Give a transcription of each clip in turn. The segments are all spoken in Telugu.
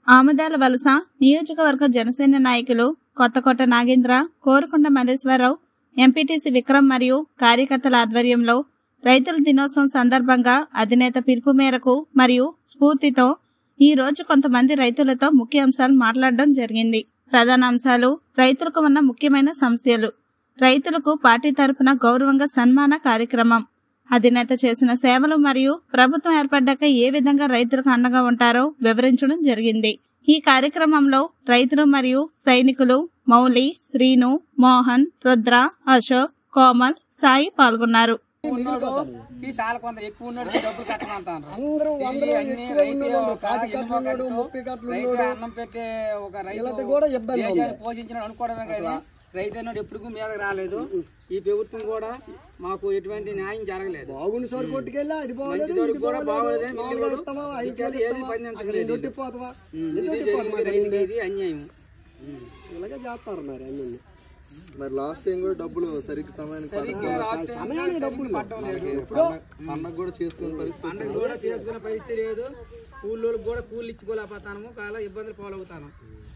ఆముదాల వలస నియోజకవర్గ జనసేన నాయకులు కొత్తకోట నాగేంద్ర కోరుకొండ మల్లేశ్వరరావు ఎంపీటీసీ విక్రమ్ మరియు కార్యకర్తల ఆధ్వర్యంలో రైతుల దినోత్సవం సందర్భంగా అధినేత పిలుపు మేరకు మరియు స్ఫూర్తితో ఈ రోజు కొంతమంది రైతులతో ముఖ్య అంశాలు మాట్లాడడం జరిగింది ప్రధాన అంశాలు రైతులకు ఉన్న ముఖ్యమైన సమస్యలు రైతులకు పార్టీ తరపున గౌరవంగా సన్మాన కార్యక్రమం అధినేత చేసిన సేవలు మరియు ప్రభుత్వం ఏర్పడ్డాక ఏ విధంగా రైతులకు అండగా ఉంటారో వివరించడం జరిగింది ఈ కార్యక్రమంలో రైతులు మరియు సైనికులు మౌలి శ్రీను మోహన్ రుద్ర అశోక్ కోమల్ సాయి పాల్గొన్నారు ఉన్నాడు ఈ చాలా కొంత ఎక్కువ ఉన్నాడు డబ్బులు కట్టమంటారు అందరూ ఈ అందరూ అన్ని ఎక్కువ రైతు ఉన్నాడు. ఒక పాతి ఎనుమ కట్లు ఉన్నాడు, కట్టు, ముప్పై కట్లు రైతు ఉన్నాడు. అన్నం పెట్టే ఒక రైతు వీళ్ళకి కూడా ఇబ్బంది ఉంది. దేశాన్ని పోషించిన అనుకోవడమే కానీ రైతు అన్నాడు ఎప్పుడు మీదకి రాలేదు ఈ ప్రభుత్వం కూడా మాకు ఎటువంటి న్యాయం జరగలేదు బాగుంది సార్ కొట్టుకెళ్ళి అది బాగోలేదు, మంచి దొరికి ఇది కూడా బాగోలేదు. బాగోలేదు నాలుగు మిగిలిన ఇస్తామా, ఐదు మిగిలిన ఏది ఇస్తామా, పని అది దొట్టిపోతావా? ఉమ్, ఇది ఇది దొట్టిపోతామా? జరిగింది రైతుకి ఇది అన్యాయం ఇలాగే చేస్తారు మరి అన్ని మరి లాస్ట్ టైం కూడా డబ్బులు సరిగ్గా సమయానికి సరిగ్గా రాత్రి సమయానికి డబ్బులు పట్టడం లేదు పండగ- పండగ కూడా చేసుకునే పరిస్థితి పండుగ కూడా చేసుకునే పరిస్థితి లేదు కూలోళ్ళకి కూడా కూలి ఇచ్చుకోలేకపోతాము చాలా ఇబ్బందులు పాలవుతాను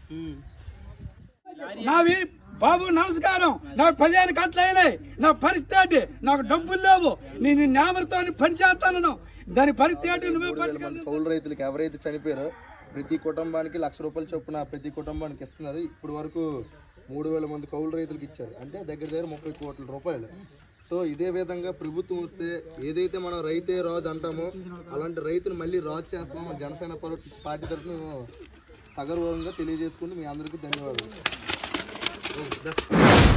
నావి బాబు నమస్కారం నాకు పదిహేను గంటలు అయినాయి నా పరిస్థితి ఏంటి నాకు డబ్బులు లేవు నేను నేమరితో పని చేస్తాను దాని పరిస్థితి ఏంటి నువ్వే మూడు వేల మంది కౌలు రైతులకు ఎవరైతే చనిపోయారో ప్రతి కుటుంబానికి లక్ష రూపాయలు చొప్పున ప్రతి కుటుంబానికి ఇస్తున్నారు ఇప్పుడు వరకు మూడు వేల మంది కౌలు రైతులకు ఇచ్చారు అంటే దగ్గర దగ్గర ముప్పై కోట్ల రూపాయలు సో ఇదే విధంగా ప్రభుత్వం వస్తే ఏదైతే మనం రైతే రాజు అంటామో అలాంటి రైతును మళ్ళీ రాజు చేస్తామో మన జనసేన పర- పార్టీ తరఫున సగర్వంగా తెలియజేసుకుంటూ మీ అందరికీ ధన్యవాదాలు